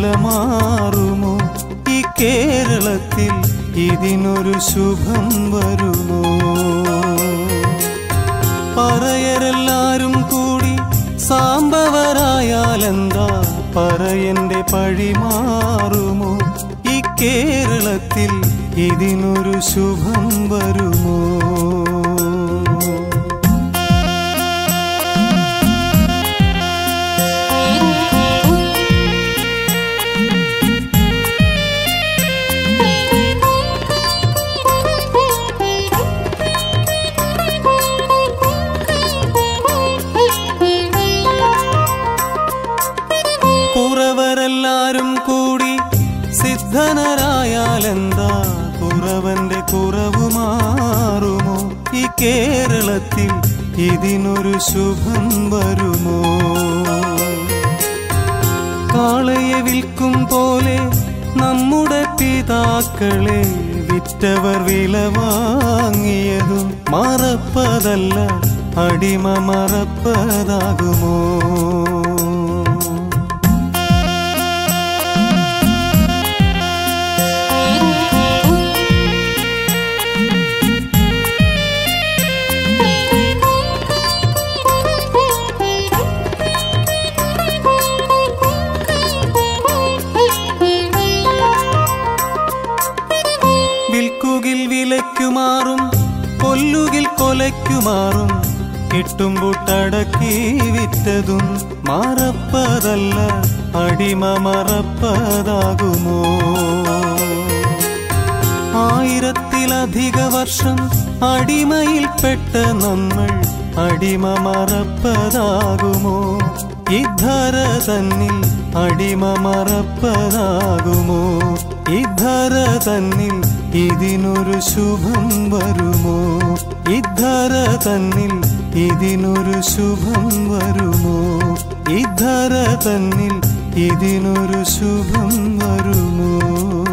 വില മാറുമോ ഈ കേരളത്തിൽ ഇതിനൊരു ശുഭം വരുമോ പറയരെല്ലാരും കൂടി സാമ്പവരായാലെന്താ പറയന്റെ പഴി മാറുമോ ഈ കേരളത്തിൽ ഇതിനൊരു ശുഭം വരുമോ കുറവരെല്ലാരും കൂടി സിദ്ധനരായാലെന്താ കുറവന്റെ കുറവ് മാറുമോ ഈ കേരളത്തിൽ ഇതിനൊരു ശുഭം വരുമോ കാളയെ വിൽക്കും പോലെ നമ്മുടെ പിതാക്കളെ വിറ്റവർ വില വാങ്ങിയതും മറപ്പതല്ല അടിമ മറപ്പതാകുമോ വിൽക്കുകിൽ വിലയ്ക്കുമാറും കൊല്ലുകിൽ കൊലയ്ക്കുമാറും കിട്ടുമ്പുട്ടടക്കി വിറ്റതും മറപ്പതല്ല അടിമ മറപ്പതാകുമോ ആയിരത്തിലധിക വർഷം അടിമയിൽപ്പെട്ട നമ്മൾ അടിമ മറപ്പതാകുമോ ഇധര തന്നിൽ അടിമ മറപ്പതാകുമോ ഇധര തന്നിൽ ഇതിനൊരു ശുഭം വരുമോ ഇധര തന്നിൽ ഇതിനൊരു ശുഭം വരുമോ ഇധര തന്നിൽ ഇതിനൊരു ശുഭം വരുമോ